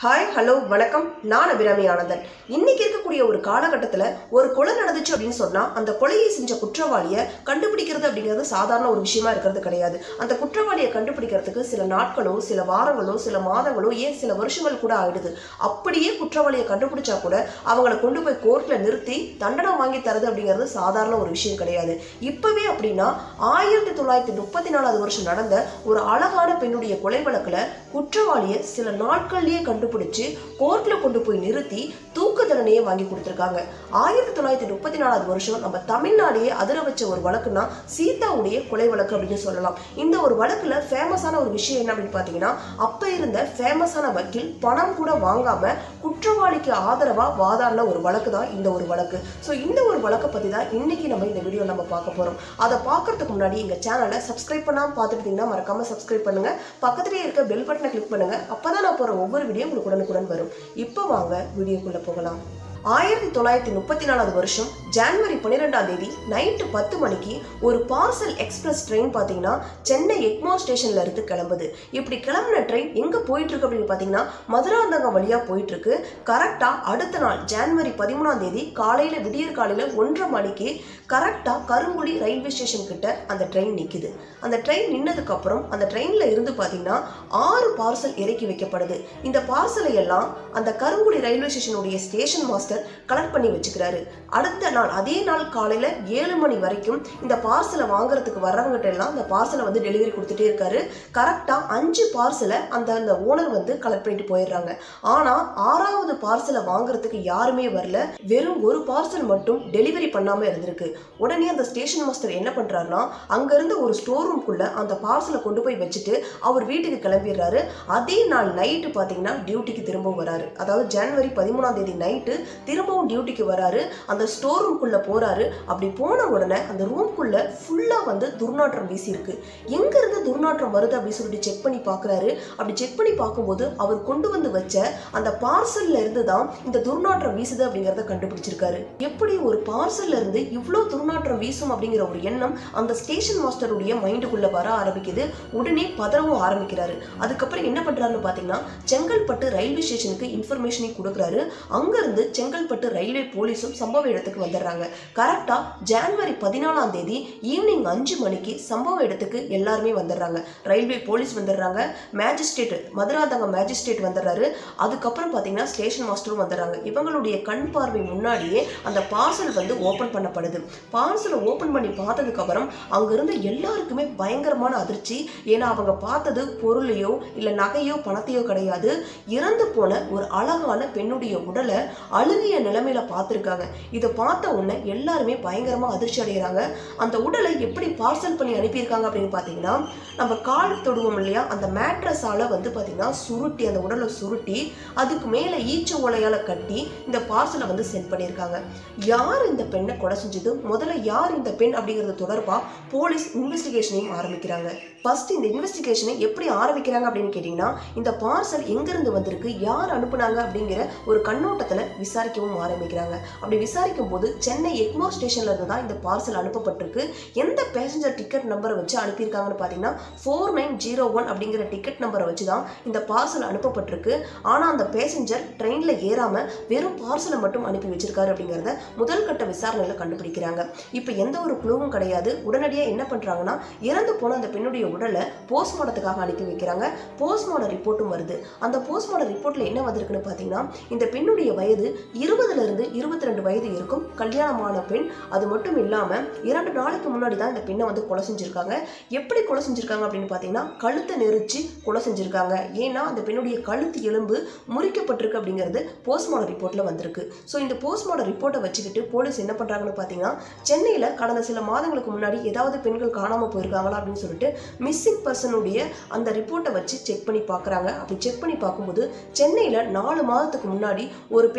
hi hello வணக்கம் நான் அபிராமி ஆனந்தன் இன்னைக்கு இருக்கக்கூடிய ஒரு காலகட்டத்தில் ஒரு கொலை நடந்துச்சு அப்படின்னு சொன்னால் அந்த கொலையை செஞ்ச குற்றவாளியை கண்டுபிடிக்கிறது அப்படிங்கிறது சாதாரண ஒரு விஷயமா இருக்கிறது கிடையாது அந்த குற்றவாளியை கண்டுபிடிக்கிறதுக்கு சில நாட்களோ சில வாரங்களோ சில மாதங்களோ ஏன் சில வருஷங்கள் கூட ஆயிடுது அப்படியே குற்றவாளியை கண்டுபிடிச்சா கூட அவங்கள கொண்டு போய் கோர்ட்டில் நிறுத்தி தண்டனை வாங்கி தரது அப்படிங்கிறது சாதாரண ஒரு விஷயம் கிடையாது இப்பவே அப்படின்னா ஆயிரத்தி தொள்ளாயிரத்தி முப்பத்தி நாலாவது வருஷம் நடந்த ஒரு அழகான பெண்ணுடைய கொலை வழக்குல குற்றவாளியை சில நாட்கள்லயே கண்டுபிடிச்சு கோர்ட்ல கொண்டு போய் நிறுத்தி தூக்கு தண்டனையை வாங்கி கொடுத்துருக்காங்க ஆயிரத்தி தொள்ளாயிரத்தி முப்பத்தி நாலாவது வருஷம் நம்ம தமிழ்நாடையே அதிர வச்ச ஒரு வழக்குனா சீதாவுடைய கொலை வழக்கு அப்படின்னு சொல்லலாம் இந்த ஒரு வழக்குல ஃபேமஸான ஒரு விஷயம் என்ன அப்படின்னு பாத்தீங்கன்னா அப்ப இருந்த ஃபேமஸான வக்கீல் பணம் கூட வாங்காம குற்றவாளிக்கு ஆதரவா வாதாடின ஒரு வழக்கு தான் இந்த ஒரு வழக்கு ஸோ இந்த ஒரு வழக்கை பத்தி தான் இன்னைக்கு நம்ம இந்த வீடியோ நம்ம பார்க்க போறோம் அதை பார்க்கறதுக்கு முன்னாடி எங்க சேனலை சப்ஸ்கிரைப் பண்ணாம பார்த்துட்டு இருந்தீங்கன்னா மறக்காம சப்ஸ்கிரைப் பண்ணுங்க பக்கத்துலேயே இருக்க பெல் பட்டனை கிளிக் பண்ணுங்க அப்பதான் நான் போற ஒவ்வொரு வீடியோ உங்களுக்கு உடனுக்குடன் வரும் இப்போ வாங்க வீடியோக்குள்ள போகலாம் ஆயிரத்தி தொள்ளாயிரத்தி முப்பத்தி நாலாவது வருஷம் ஜான்வரி பன்னிரெண்டாம் தேதி நைட்டு பத்து மணிக்கு ஒரு பார்சல் எக்ஸ்பிரஸ் ட்ரெயின் பார்த்தீங்கன்னா சென்னை எக்மோ ஸ்டேஷன்ல இருந்து கிளம்புது இப்படி கிளம்புன ட்ரெயின் எங்க போயிட்டு இருக்கு அப்படின்னு பார்த்தீங்கன்னா மதுராந்தகம் வழியா போயிட்டு இருக்கு கரெக்டா அடுத்த நாள் ஜான்வரி பதிமூணாம் தேதி காலையில விடியற் காலையில ஒன்றரை மணிக்கு கரெக்டா கருங்குடி ரயில்வே ஸ்டேஷன் கிட்ட அந்த ட்ரெயின் நிக்குது அந்த ட்ரெயின் நின்னதுக்கு அப்புறம் அந்த ட்ரெயின்ல இருந்து பார்த்தீங்கன்னா ஆறு பார்சல் இறக்கி வைக்கப்படுது இந்த பார்சலை எல்லாம் அந்த கருங்குடி ரயில்வே ஸ்டேஷனுடைய ஸ்டேஷன் மாஸ்டர் கலெக்ட் பண்ணி வச்சுக்கிறாரு அடுத்த நாள் அதே நாள் காலையில ஏழு மணி வரைக்கும் இந்த பார்சலை வாங்குறதுக்கு வர்றவங்ககிட்ட எல்லாம் அந்த பார்சலை வந்து டெலிவரி கொடுத்துட்டே இருக்காரு கரெக்டா அஞ்சு பார்சலை அந்த அந்த ஓனர் வந்து கலெக்ட் பண்ணிட்டு போயிடுறாங்க ஆனா ஆறாவது பார்சலை வாங்குறதுக்கு யாருமே வரல வெறும் ஒரு பார்சல் மட்டும் டெலிவரி பண்ணாம இருந்திருக்கு உடனே அந்த ஸ்டேஷன் மாஸ்டர் என்ன பண்றாருன்னா அங்க இருந்து ஒரு ஸ்டோர் ரூம்குள்ள அந்த பார்சலை கொண்டு போய் வச்சுட்டு அவர் வீட்டுக்கு கிளம்பிடுறாரு அதே நாள் நைட்டு பாத்தீங்கன்னா டியூட்டிக்கு திரும்பவும் வராரு அதாவது ஜனவரி பதிமூணாம் தேதி நைட்டு திரும்பவும் டியூட்டிக்கு வராரு அந்த ஸ்டோர் ரூம்குள்ள போறாரு அப்படி போன உடனே அந்த ரூம்குள்ள ஃபுல்லா வந்து துர்நாற்றம் வீசி இருக்கு எங்க இருந்து துர்நாற்றம் வருது அப்படின்னு சொல்லிட்டு செக் பண்ணி பார்க்கறாரு அப்படி செக் பண்ணி பார்க்கும்போது அவர் கொண்டு வந்து வச்ச அந்த பார்சல்ல இருந்து தான் இந்த துர்நாற்றம் வீசுது அப்படிங்கறத கண்டுபிடிச்சிருக்காரு எப்படி ஒரு பார்சல்ல இருந்து இவ்வளோ துர்நாற்றம் வீசும் அப்படிங்கிற ஒரு எண்ணம் அந்த ஸ்டேஷன் மாஸ்டருடைய மைண்டுக்குள்ள வர ஆரம்பிக்குது உடனே பதறவும் ஆரம்பிக்கிறாரு அதுக்கப்புறம் என்ன பண்றாருன்னு பாத்தீங்கன்னா செங்கல்பட்டு ரயில்வே ஸ்டேஷனுக்கு இன்ஃபர்மேஷனை கொடுக்குறாரு அங்கிருந்து செங்கல்பட்டு ரயில்வே போலீஸும் சம்பவ இடத்துக்கு வந்துடுறாங்க கரெக்டா ஜான்வரி பதினாலாம் தேதி ஈவினிங் அஞ்சு மணிக்கு சம்பவ இடத்துக்கு எல்லாருமே வந்துடுறாங்க ரயில்வே போலீஸ் வந்துடுறாங்க மேஜிஸ்ட்ரேட் மதுராந்தகம் மேஜிஸ்ட்ரேட் வந்துடுறாரு அதுக்கப்புறம் பார்த்தீங்கன்னா ஸ்டேஷன் மாஸ்டரும் வந்துடுறாங்க இவங்களுடைய கண் பார்வை முன்னாடியே அந்த பார்சல் வந்து ஓப்பன் பண்ணப்படுது பார்சலை ஓப்பன் பண்ணி பார்த்ததுக்கு அப்புறம் அங்கிருந்த எல்லாருக்குமே பயங்கரமான அதிர்ச்சி ஏன்னா அவங்க பார்த்தது பொருளையோ இல்லை நகையோ பணத்தையோ கிடையாது இறந்து போன ஒரு அழகான பெண்ணுடைய உடலை அழுகிய நிலைமையில பார்த்துருக்காங்க இதை பார்த்த உடனே எல்லாருமே பயங்கரமா அதிர்ச்சி அடைகிறாங்க அந்த உடலை எப்படி பார்சல் பண்ணி அனுப்பியிருக்காங்க அப்படின்னு பார்த்தீங்கன்னா நம்ம கால் தொடுவோம் இல்லையா அந்த மேட்ரஸால வந்து பார்த்தீங்கன்னா சுருட்டி அந்த உடலை சுருட்டி அதுக்கு மேலே ஈச்ச ஓலையால கட்டி இந்த பார்சலை வந்து சென்ட் பண்ணியிருக்காங்க யார் இந்த பெண்ணை கொலை செஞ்சது முதல்ல யார் இந்த பெண் அப்படிங்கிறது தொடர்பா போலீஸ் இன்வெஸ்டிகேஷனையும் ஆரம்பிக்கிறாங்க ஃபர்ஸ்ட் இந்த இன்வெஸ்டிகேஷனை எப்படி ஆரம்பிக்கிறாங்க அப்படின்னு கேட்டிங்கன்னா இந்த பார்சல் எங்கிருந்து வந்திருக்கு யார் அனுப்புனாங்க அப்படிங்கிற ஒரு கண்ணோட்டத்தில் விசாரிக்கவும் ஆரம்பிக்கிறாங்க அப்படி விசாரிக்கும் போது சென்னை எக்மோர் ஸ்டேஷன்ல இருந்து தான் இந்த பார்சல் அனுப்பப்பட்டிருக்கு எந்த பேசஞ்சர் டிக்கெட் நம்பரை வச்சு அனுப்பியிருக்காங்கன்னு பார்த்தீங்கன்னா ஃபோர் நைன் ஜீரோ ஒன் அப்படிங்கிற டிக்கெட் நம்பரை வச்சு தான் இந்த பார்சல் அனுப்பப்பட்டிருக்கு ஆனால் அந்த பேசஞ்சர் ட்ரெயினில் ஏறாமல் வெறும் பார்சலை மட்டும் அனுப்பி வச்சிருக்காரு அப்படிங்கிறத முதல் கட்ட விசாரணையில் கண்டுபிடிக்கிறாங்க இப்போ எந்த ஒரு குழுவும் கிடையாது உடனடியாக என்ன பண்ணுறாங்கன்னா இறந்து போன அந்த பெண்ணுடைய உடலை போஸ்ட்மார்ட்டத்துக்காக அனுப்பி வைக்கிறாங்க போஸ்ட்மார்ட்டம் ரிப்போர்ட்டும் வருது அந்த போஸ்ட்மார்ட்டம் ரிப்போர்ட்டில் என்ன வந்திருக்குன்னு பார்த்தீங்கன்னா இந்த பெண்ணுடைய வயது இருபதுல இருந்து இருபத்தி ரெண்டு வயது இருக்கும் கல்யாணமான பெண் அது மட்டும் இல்லாமல் இரண்டு நாளைக்கு முன்னாடி தான் இந்த பெண்ணை வந்து கொலை செஞ்சிருக்காங்க எப்படி கொலை செஞ்சிருக்காங்க அப்படின்னு பார்த்தீங்கன்னா கழுத்தை நெரிச்சு கொலை செஞ்சிருக்காங்க ஏன்னா அந்த பெண்ணுடைய கழுத்து எலும்பு முறிக்கப்பட்டிருக்கு அப்படிங்கிறது போஸ்ட்மார்ட்டம் ரிப்போர்ட்டில் வந்திருக்கு ஸோ இந்த போஸ்ட்மார்ட்டம் ரிப்போர்ட்டை வச்சுக்கிட்டு போலீஸ் என்ன பண்ணுறாங்கன்னு பார்த்தீங்கன்னா சென்னையில் கடந்த சில மாதங்களுக்கு முன்னாடி ஏதாவது பெண்கள் காணாமல் போயிருக்காங்களா அப்படின்னு சொல்லிட்டு மிஸ்ஸிங் பர்சனுடைய அந்த ரிப்போர்ட்டை வச்சு செக் பண்ணி பார்க்குறாங்க அப்படி செக் பண்ணி பார்க்கும்போது சென்னையில் நாலு மாதத்துக்கு முன்னாடி ஒரு பெண் காணாமல்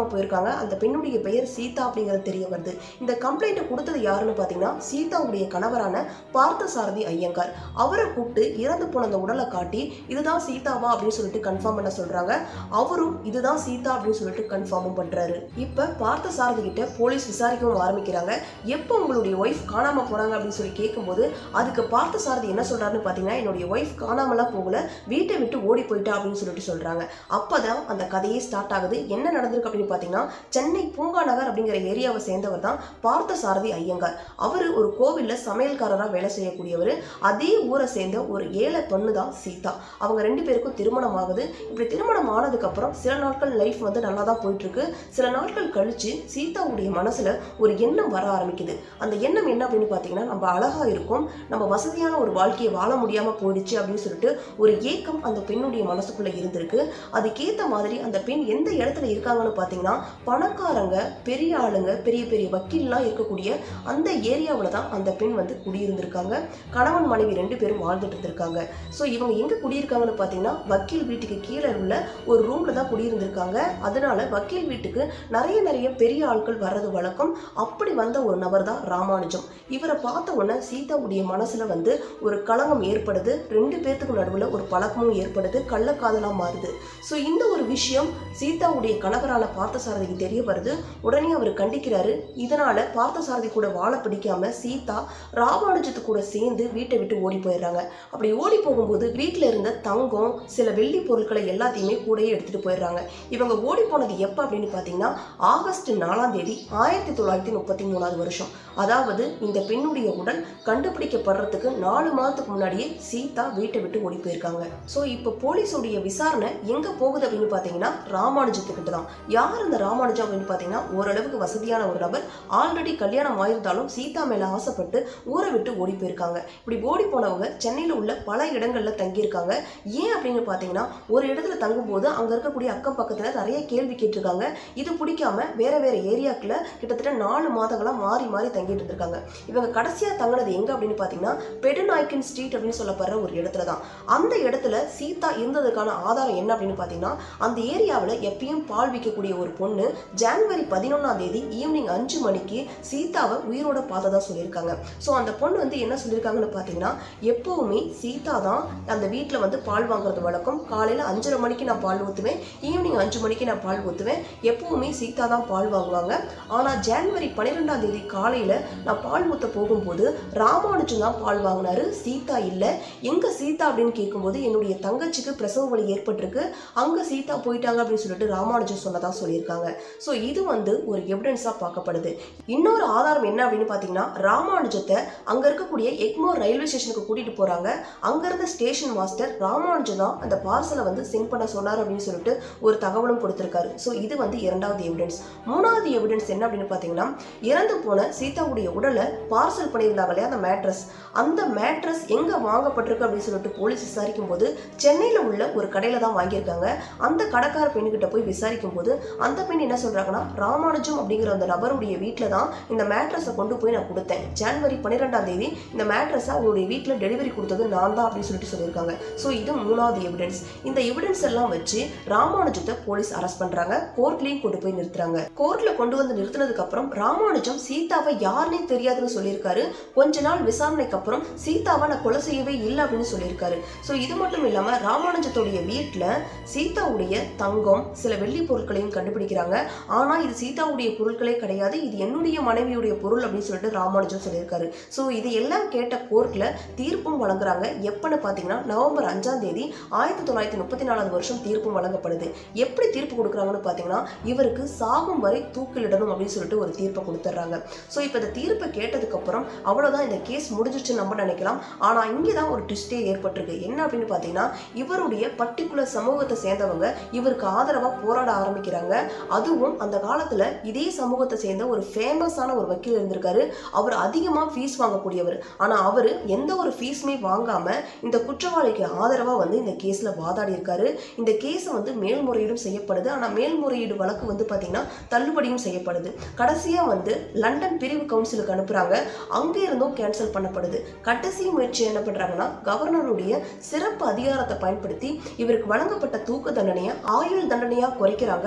காணாம போயிருக்காங்க அந்த பெண்ணுடைய பெயர் சீதா அப்படிங்கிறது தெரிய வருது இந்த கம்ப்ளைண்ட்டை கொடுத்தது யாருன்னு பார்த்தீங்கன்னா சீதாவுடைய கணவரான பார்த்தசாரதி ஐயங்கார் அவரை கூப்பிட்டு இறந்து போன அந்த உடலை காட்டி இதுதான் சீதாவா அப்படின்னு சொல்லிட்டு கன்ஃபார்ம் பண்ண சொல்றாங்க அவரும் இதுதான் சீதா அப்படின்னு சொல்லிட்டு கன்ஃபார்மும் பண்றாரு இப்ப பார்த்தசாரதி கிட்ட போலீஸ் விசாரிக்கவும் ஆரம்பிக்கிறாங்க எப்போ உங்களுடைய ஒய்ஃப் காணாம போனாங்க அப்படின்னு சொல்லி கேட்கும்போது அதுக்கு பார்த்தசாரதி என்ன சொல்றாருன்னு பார்த்தீங்கன்னா என்னுடைய ஒய்ஃப் காணாமலாம் போகல வீட்டை விட்டு ஓடி போயிட்டா அப்படின்னு சொல்லிட்டு சொல்றாங்க அப்பதான் அந்த கதையே ஸ்டார்ட் ஆகுது என்ன நடந்திருக்கு அப்படின்னு பார்த்தீங்கன்னா சென்னை பூங்கா நகர் அப்படிங்கிற ஏரியாவை சேர்ந்தவர் தான் பார்த்தசாரதி ஐயங்கார் அவர் ஒரு கோவில்ல சமையல்காரராக வேலை செய்யக்கூடியவர் அதே ஊரை சேர்ந்த ஒரு ஏழை பொண்ணு தான் சீதா அவங்க ரெண்டு பேருக்கும் திருமணம் ஆகுது இப்படி திருமணம் ஆனதுக்கு அப்புறம் சில நாட்கள் லைஃப் வந்து நல்லா தான் போயிட்டு இருக்கு சில நாட்கள் கழிச்சு சீதாவுடைய மனசுல ஒரு எண்ணம் வர ஆரம்பிக்குது அந்த எண்ணம் என்ன அப்படின்னு பார்த்தீங்கன்னா நம்ம அழகா இருக்கும் நம்ம வசதியான ஒரு வாழ்க்கையை வாழ முடியாம போயிடுச்சு அப்படின்னு சொல்லிட்டு ஒரு ஏக்கம் அந்த பெண்ணுடைய மனசுக்குள்ள இருந்திருக்கு அதுக்கேத்த மாதிரி அந்த பெண் எந்த இடத்துல இருக்காங்கன்னு பார்த்தீங்கன்னா பணக்காரங்க பெரிய ஆளுங்க பெரிய பெரிய வக்கீல்லாம் இருக்கக்கூடிய அந்த ஏரியாவில் தான் அந்த பெண் வந்து குடியிருந்திருக்காங்க கணவன் மனைவி ரெண்டு பேரும் வாழ்ந்துட்டு இருந்திருக்காங்க ஸோ இவங்க எங்க குடியிருக்காங்கன்னு பார்த்தீங்கன்னா வக்கீல் வீட்டுக்கு கீழே உள்ள ஒரு ரூம்ல தான் குடியிருந்திருக்காங்க அதனால வக்கீல் வீட்டுக்கு நிறைய நிறைய பெரிய ஆட்கள் வர்றது வழக்கம் அப்படி வந்த ஒரு நபர் தான் ராமானுஜம் இவரை பார்த்த உடனே சீதாவுடைய மனசுல வந்து ஒரு களங்கம் ஏற்படுது ரெண்டு பேர்த்துக்கு நடுவில் ஒரு பழக்கமும் ஏற்படுது கள்ளக்காதலா மாறுது ஸோ இந்த ஒரு விஷயம் சீதாவுடைய கணவரான பார்த்தசாரதிக்கு தெரிய வருது உடனே அவர் கண்டிக்கிறாரு இதனால பார்த்தசாரதி கூட வாழ பிடிக்காம சீதா ராமானுஜத்து கூட சேர்ந்து வீட்டை விட்டு ஓடி போயிடுறாங்க அப்படி ஓடி போகும்போது வீட்டில் இருந்த தங்கம் சில வெள்ளி பொருட்களை எல்லாத்தையுமே கூடயே எடுத்துட்டு போயிடுறாங்க இவங்க ஓடி போனது எப்போ அப்படின்னு பார்த்தீங்கன்னா ஆகஸ்ட் நாலாம் தேதி ஆயிரத்தி தொள்ளாயிரத்தி முப்பத்தி மூணாவது வருஷம் அதாவது இந்த பெண்ணுடைய உடல் கண்டுபிடிக்கப்படுறதுக்கு நாலு மாதத்துக்கு முன்னாடியே சீதா வீட்டை விட்டு ஓடி போயிருக்காங்க ஸோ இப்போ போலீஸுடைய விசாரணை எங்க போகுது அப்படின்னு பார்த்தீங்கன்னா ராமானுஜத்துக்கிட்ட தான் யார் இந்த ராமானுஜம் அப்படின்னு பார்த்தீங்கன்னா ஓரளவுக்கு வசதியான ஒரு நபர் ஆல்ரெடி கல்யாணம் ஆயிருந்தாலும் சீதா மேல ஆசைப்பட்டு ஊரை விட்டு ஓடி போயிருக்காங்க இப்படி ஓடி போனவங்க சென்னையில் உள்ள பல இடங்கள்ல தங்கியிருக்காங்க ஏன் அப்படின்னு பார்த்தீங்கன்னா ஒரு இடத்துல தங்கும்போது அங்க இருக்கக்கூடிய அக்கம் பக்கத்துல நிறைய கேள்வி கேட்டிருக்காங்க இது பிடிக்காம வேற வேற ஏரியாக்குள்ள கிட்டத்தட்ட நாலு மாதங்களா மாறி மாறி தங்கிட்டு இருந்திருக்காங்க இவங்க கடைசியா தங்கினது எங்க அப்படின்னு பார்த்தீங்கன்னா பெடுநாய்க்கன் ஸ்ட்ரீட் அப்படின்னு சொல்லப்படுற ஒரு இடத்துல தான் அந்த இடத்துல சீதா இருந்ததுக்கான ஆதாரம் என்ன அப்படின்னு பார்த்தீங்கன்னா அந்த ஏரியாவில் எப்பயும் பால் விற்கக்கூடிய ஒரு பொண்ணு ஜான்வரி பதினொன்றாம் தேதி ஈவினிங் அஞ்சு மணிக்கு சீதாவை உயிரோட பார்த்ததா சொல்லியிருக்காங்க ஸோ அந்த பொண்ணு வந்து என்ன சொல்லியிருக்காங்கன்னு பார்த்தீங்கன்னா எப்போவுமே சீதா தான் அந்த வீட்டில் வந்து பால் வாங்குறது வழக்கம் காலையில் அஞ்சரை மணிக்கு நான் பால் ஊற்றுவேன் ஈவினிங் அஞ்சு மணிக்கு நான் பால் ஊற்றுவேன் எப்போவுமே சீதா தான் பால் வாங்குவாங்க ஆனால் ஜான்வரி பன்னிரெண்டாம் தேதி காலையில் நான் பால் ஊற்ற போகும்போது ராமானுஜன் தான் பால் வாங்கினாரு சீதா இல்லை எங்க சீதா அப்படின்னு கேட்கும்போது என்னுடைய தங்கச்சிக்கு பிரசவ வலி ஏற்பட்டிருக்கு அங்க சீதா போயிட்டாங்க அப்படின்னு சொல்லிட்டு ராமானுஜன் சொன்னதா சொல்லியிருக்காங்க ஸோ இது வந்து ஒரு எவிடன்ஸா பார்க்கப்படுது இன்னொரு ஆதாரம் என்ன அப்படின்னு பார்த்தீங்கன்னா ராமானுஜத்தை அங்க இருக்கக்கூடிய எக்மோர் ரயில்வே ஸ்டேஷனுக்கு கூட்டிட்டு போறாங்க அங்க இருந்த ஸ்டேஷன் மாஸ்டர் ராமானுஜன் தான் அந்த பார்சலை வந்து சென்ட் பண்ண சொன்னார் அப்படின்னு சொல்லிட்டு ஒரு தகவலும் கொடுத்திருக்காரு ஸோ இது வந்து இரண்டாவது எவிடன்ஸ் மூணாவது எவிடன்ஸ் என்ன அப்படின்னு பார்த்தீங்கன்னா இறந்து போன சீதாவுடைய உடலை பார்சல் பண்ணியிருந்தாங்க இல்லையா அந்த மேட்ரஸ் அந்த மேட்ரஸ் எங்க வாங்கப்பட்டிருக்கு அப்படின்னு சொல்லிட்டு போலீஸ் விசாரிக்கும் போது சென்னையில உள்ள ஒரு கடையில தான் வாங்கியிருக்காங்க அந்த கடைக்கார பெண்ணுகிட்ட போய் விசாரிக்கும் போது அந்த பெண் என்ன சொல்றாங்கன்னா ராமானுஜம் அப்படிங்கிற அந்த நபருடைய வீட்டில் தான் இந்த மேட்ரஸை கொண்டு போய் நான் கொடுத்தேன் ஜனவரி பன்னிரெண்டாம் தேதி இந்த மேட்ரஸை அவங்களுடைய வீட்டில் டெலிவரி கொடுத்தது நான் தான் அப்படின்னு சொல்லிட்டு சொல்லியிருக்காங்க ஸோ இது மூணாவது எவிடன்ஸ் இந்த எவிடன்ஸ் எல்லாம் வச்சு ராமானுஜத்தை போலீஸ் அரெஸ்ட் பண்றாங்க கோர்ட்லயும் கொண்டு போய் நிறுத்துறாங்க கோர்ட்ல கொண்டு வந்து நிறுத்தினதுக்கு அப்புறம் ராமானுஜம் சீதாவை யாருன்னே தெரியாதுன்னு சொல்லியிருக்காரு கொஞ்ச நாள் விசாரணைக்கு அப்புறம் சீதாவை நான் கொலை செய்யவே இல்லை அப்படின்னு சொல்லியிருக்காரு ஸோ இது மட்டும் இல்லாம ராமானுஜத்துடைய வீட்டில் சீதாவுடைய தங்கம் சில வெள்ளி பொருட்களையும் கண்டுபிடிக்கிறாங்க ஆனா இது சீதாவுடைய பொருட்களே கிடையாது இது என்னுடைய மனைவியுடைய பொருள் அப்படின்னு சொல்லிட்டு ராமானுஜம் சொல்லியிருக்காரு ஸோ இது எல்லாம் கேட்ட கோர்ட்ல தீர்ப்பும் வழங்குறாங்க எப்பன்னு பார்த்தீங்கன்னா நவம்பர் அஞ்சாம் தேதி ஆயிரத்தி தொள்ளாயிரத்தி முப்பத்தி நாலாவது வருஷம் தீர்ப்பும் வழங்கப்படுது எப்படி தீர்ப்பு கொடுக்குறாங்கன்னு பார்த்தீங்கன்னா இவருக்கு சாகும் வரை தூக்கிலிடணும் அப்படின்னு சொல்லிட்டு ஒரு தீர்ப்பை கொடுத்துட்றாங்க ஸோ இப்போ இந்த தீர்ப்பை கேட்டதுக்கு அப்புறம் அவ்வளோதான் இந்த கேஸ் முடிஞ்சிச்சு நம்ம நினைக்கலாம் ஆனால் இங்கே தான் ஒரு ட்விஸ்டே ஏற்பட்டிருக்கு என்ன அப்படின்னு பார்த்தீங்கன்னா இவருடைய பர்டிகுலர் சமூகத்தை சேர்ந்தவங்க இவருக்கு ஆதரவாக போராட ஆரம்பிக்கிறாங்க அதுவும் அந்த காலத்தில் இதே சமூகத்தை சேர்ந்த ஒரு ஃபேமஸான ஒரு வக்கீல் இருந்திருக்காரு அவர் அதிகமாக ஃபீஸ் வாங்கக்கூடியவர் ஆனால் அவர் எந்த ஒரு ஃபீஸுமே வாங்காம இந்த குற்றவாளிக்கு ஆதரவாக வந்து இந்த கேஸில் வாதாடி இருக்காரு இந்த கேஸை வந்து மேல்முறையீடும் செய்யப்படுது ஆனால் மேல்முறையீடு வழக்கு வந்து பார்த்தீங்கன்னா தள்ளுபடியும் செய்யப்படுது கடைசியாக வந்து லண்டன் பிரிவு கவுன்சிலுக்கு அனுப்புகிறாங்க அங்கே இருந்தும் கேன்சல் பண்ணப்படுது கடைசி முயற்சி என்ன பண்ணுறாங்கன்னா கவர்னருடைய சிறப்பு அதிகாரத்தை பயன்படுத்தி இவருக்கு வழங்கப்பட்ட தூக்கு தண்டனையை ஆயுள் தண்டனையாக குறைக்கிறாங்க ஆயுள்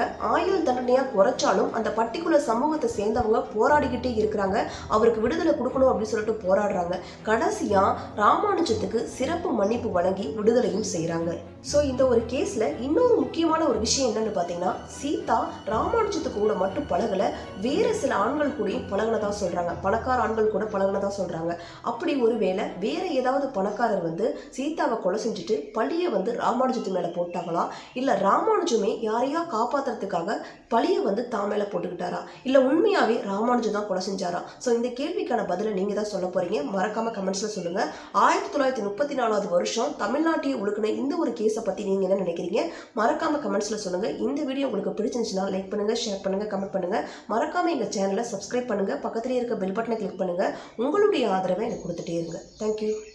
ஆயுள் தண்டனையா குறைச்சாலும் அந்த பர்டிகுலர் சமூகத்தை சேர்ந்தவங்க போராடிக்கிட்டே இருக்கிறாங்க அவருக்கு விடுதலை கொடுக்கணும் அப்படின்னு சொல்லிட்டு போராடுறாங்க கடைசியா ராமானுஜத்துக்கு சிறப்பு மன்னிப்பு வழங்கி விடுதலையும் செய்றாங்க ஸோ இந்த ஒரு கேஸ்ல இன்னொரு முக்கியமான ஒரு விஷயம் என்னன்னு பார்த்தீங்கன்னா சீதா ராமானுஜத்துக்கு கூட மட்டும் பழகல வேற சில ஆண்கள் கூடயும் பழகினதா சொல்றாங்க பணக்கார ஆண்கள் கூட பழகினதா சொல்றாங்க அப்படி ஒருவேளை வேற ஏதாவது பணக்காரர் வந்து சீதாவை கொலை செஞ்சுட்டு பழிய வந்து ராமானுஜத்து மேல போட்டாங்களா இல்ல ராமானுஜமே யாரையா காப்பாத்துறதுக்காக பழிய வந்து தான் மேல போட்டுக்கிட்டாரா இல்ல உண்மையாவே ராமானுஜம் தான் கொலை செஞ்சாரா ஸோ இந்த கேள்விக்கான பதிலை நீங்க தான் சொல்ல போறீங்க மறக்காம கமெண்ட்ஸ்ல சொல்லுங்க ஆயிரத்தி தொள்ளாயிரத்தி முப்பத்தி நாலாவது வருஷம் தமிழ்நாட்டையே உழுக்கின இந்த ஒரு கேஸை பத்தி நீங்க என்ன நினைக்கிறீங்க மறக்காம கமெண்ட்ஸ்ல சொல்லுங்க இந்த வீடியோ உங்களுக்கு பிடிச்சிருந்துச்சுன்னா லைக் பண்ணுங்க ஷேர் பண்ணுங்க கமெண்ட் பண்ணுங்க மறக்காம எங்க சேனலை சப்ஸ்கிரைப் பண்ணுங்க பக்கத்துலேயே இருக்க பெல் பட்டனை கிளிக் பண்ணுங்க உங்களுடைய ஆதரவை எனக்கு கொடுத்துட்டே இருங்க தேங்க்யூ